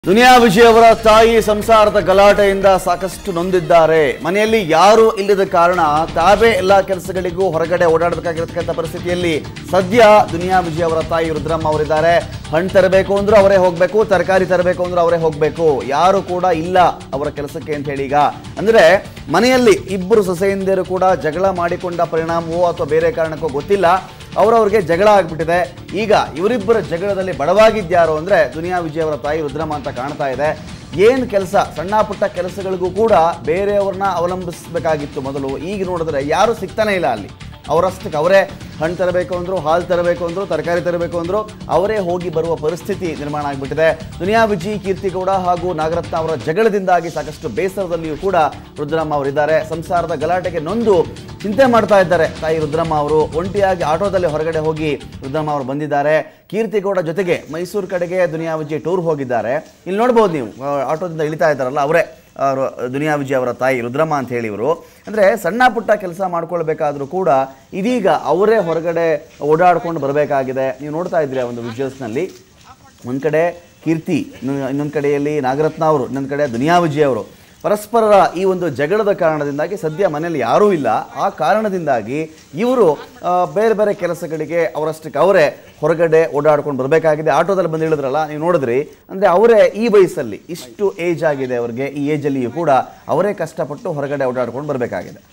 ದುನಿಯಾ ವಿಜಯ್ ಅವರ ತಾಯಿ ಸಂಸಾರದ ಗಲಾಟೆಯಿಂದ ಸಾಕಷ್ಟು ನೊಂದಿದ್ದಾರೆ ಮನೆಯಲ್ಲಿ ಯಾರು ಇಲ್ಲದ ಕಾರಣ ತಾವೇ ಎಲ್ಲ ಕೆಲಸಗಳಿಗೂ ಹೊರಗಡೆ ಓಡಾಡಬೇಕಾಗಿರತಕ್ಕಂಥ ಪರಿಸ್ಥಿತಿಯಲ್ಲಿ ಸದ್ಯ ದುನಿಯಾ ವಿಜಯ್ ಅವರ ತಾಯಿ ರುದ್ರಮ್ಮ ಅವರಿದ್ದಾರೆ ಹಣ್ಣು ತರಬೇಕು ಅಂದ್ರೂ ಅವರೇ ಹೋಗಬೇಕು ತರಕಾರಿ ತರಬೇಕು ಅಂದ್ರೂ ಅವರೇ ಹೋಗಬೇಕು ಯಾರು ಕೂಡ ಇಲ್ಲ ಅವರ ಕೆಲಸಕ್ಕೆ ಅಂತ ಹೇಳಿ ಈಗ ಅಂದ್ರೆ ಮನೆಯಲ್ಲಿ ಇಬ್ಬರು ಸೊಸೆಯಂದಿರು ಕೂಡ ಜಗಳ ಮಾಡಿಕೊಂಡ ಪರಿಣಾಮವೋ ಅಥವಾ ಬೇರೆ ಕಾರಣಕ್ಕೋ ಗೊತ್ತಿಲ್ಲ ಅವರವ್ರಿಗೆ ಜಗಳ ಆಗ್ಬಿಟ್ಟಿದೆ ಈಗ ಇವರಿಬ್ಬರ ಜಗಳದಲ್ಲಿ ಬಡವಾಗಿದ್ಯಾರು ಅಂದ್ರೆ ದುನಿಯಾ ವಿಜಯ್ ಅವರ ತಾಯಿ ರುದ್ರಮ್ಮ ಅಂತ ಕಾಣ್ತಾ ಇದೆ ಏನು ಕೆಲಸ ಸಣ್ಣ ಪುಟ್ಟ ಕೆಲಸಗಳಿಗೂ ಕೂಡ ಬೇರೆಯವ್ರನ್ನ ಅವಲಂಬಿಸಬೇಕಾಗಿತ್ತು ಮೊದಲು ಈಗ ನೋಡಿದ್ರೆ ಯಾರು ಸಿಗ್ತಾನೆ ಇಲ್ಲ ಅಲ್ಲಿ ಅವರಷ್ಟಕ್ಕೆ ಅವರೇ ಹಣ್ಣು ತರಬೇಕು ಅಂದ್ರು ಹಾಲು ತರಬೇಕು ಅಂದ್ರು ತರಕಾರಿ ತರಬೇಕು ಅಂದ್ರು ಅವರೇ ಹೋಗಿ ಬರುವ ಪರಿಸ್ಥಿತಿ ನಿರ್ಮಾಣ ಆಗಿಬಿಟ್ಟಿದೆ ದುನಿಯಾ ವಿಜಿ ಕೀರ್ತಿಗೌಡ ಹಾಗೂ ನಾಗರತ್ನ ಅವರ ಜಗಳದಿಂದಾಗಿ ಸಾಕಷ್ಟು ಬೇಸರದಲ್ಲಿಯೂ ಕೂಡ ರುದ್ರಮ್ಮ ಅವರಿದ್ದಾರೆ ಸಂಸಾರದ ಗಲಾಟೆಗೆ ನೊಂದು ಚಿಂತೆ ಮಾಡ್ತಾ ಇದ್ದಾರೆ ತಾಯಿ ರುದ್ರಮ್ಮ ಅವರು ಒಂಟಿಯಾಗಿ ಆಟೋದಲ್ಲಿ ಹೊರಗಡೆ ಹೋಗಿ ರುದ್ರಮ್ಮ ಅವರು ಬಂದಿದ್ದಾರೆ ಕೀರ್ತಿಗೌಡ ಜೊತೆಗೆ ಮೈಸೂರು ಕಡೆಗೆ ದುನಿಯಾ ವಿಜಿ ಟೂರ್ ಹೋಗಿದ್ದಾರೆ ಇಲ್ಲಿ ನೋಡ್ಬೋದು ನೀವು ಆ, ಆಟೋದಿಂದ ಇಳಿತಾ ಇದ್ದಾರಲ್ಲ ಅವರೇ ಅವರು ದುನಿಯಾ ವಿಜಯ್ ಅವರ ತಾಯಿ ರುದ್ರಮ್ಮ ಅಂತ ಹೇಳಿ ಇವರು ಅಂದರೆ ಸಣ್ಣ ಪುಟ್ಟ ಕೆಲಸ ಮಾಡ್ಕೊಳ್ಬೇಕಾದ್ರೂ ಕೂಡ ಇದೀಗ ಅವರೇ ಹೊರಗಡೆ ಓಡಾಡ್ಕೊಂಡು ಬರಬೇಕಾಗಿದೆ ನೀವು ನೋಡ್ತಾ ಇದ್ದೀರಿ ಆ ಒಂದು ವಿಜುವಲ್ಸ್ನಲ್ಲಿ ಒಂದು ಕಡೆ ಕೀರ್ತಿ ಇನ್ನೊಂದು ಕಡೆಯಲ್ಲಿ ನಾಗರತ್ನ ಅವರು ಇನ್ನೊಂದು ಕಡೆ ದುನಿಯಾ ವಿಜಯ್ ಅವರು ಪರಸ್ಪರರ ಈ ಒಂದು ಜಗಳದ ಕಾರಣದಿಂದಾಗಿ ಸದ್ಯ ಮನೆಯಲ್ಲಿ ಯಾರೂ ಇಲ್ಲ ಆ ಕಾರಣದಿಂದಾಗಿ ಇವರು ಆ, ಬೇರೆ ಬೇರೆ ಕೆಲಸಗಳಿಗೆ ಅವರಷ್ಟಕ್ಕೆ ಅವರೇ ಹೊರಗಡೆ ಓಡಾಡ್ಕೊಂಡು ಬರಬೇಕಾಗಿದೆ ಆಟೋದಲ್ಲಿ ಬಂದು ಇಳಿದ್ರಲ್ಲ ನೀವು ನೋಡಿದ್ರಿ ಅಂದರೆ ಅವರೇ ಈ ವಯಸ್ಸಲ್ಲಿ ಇಷ್ಟು ಏಜ್ ಆಗಿದೆ ಅವ್ರಿಗೆ ಈ ಏಜಲ್ಲಿಯೂ ಕೂಡ ಅವರೇ ಕಷ್ಟಪಟ್ಟು ಹೊರಗಡೆ ಓಡಾಡ್ಕೊಂಡು ಬರಬೇಕಾಗಿದೆ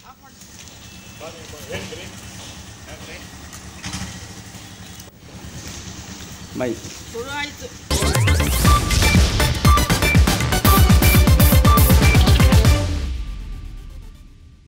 ಮೈ ಶುರು ಆಯ್ತು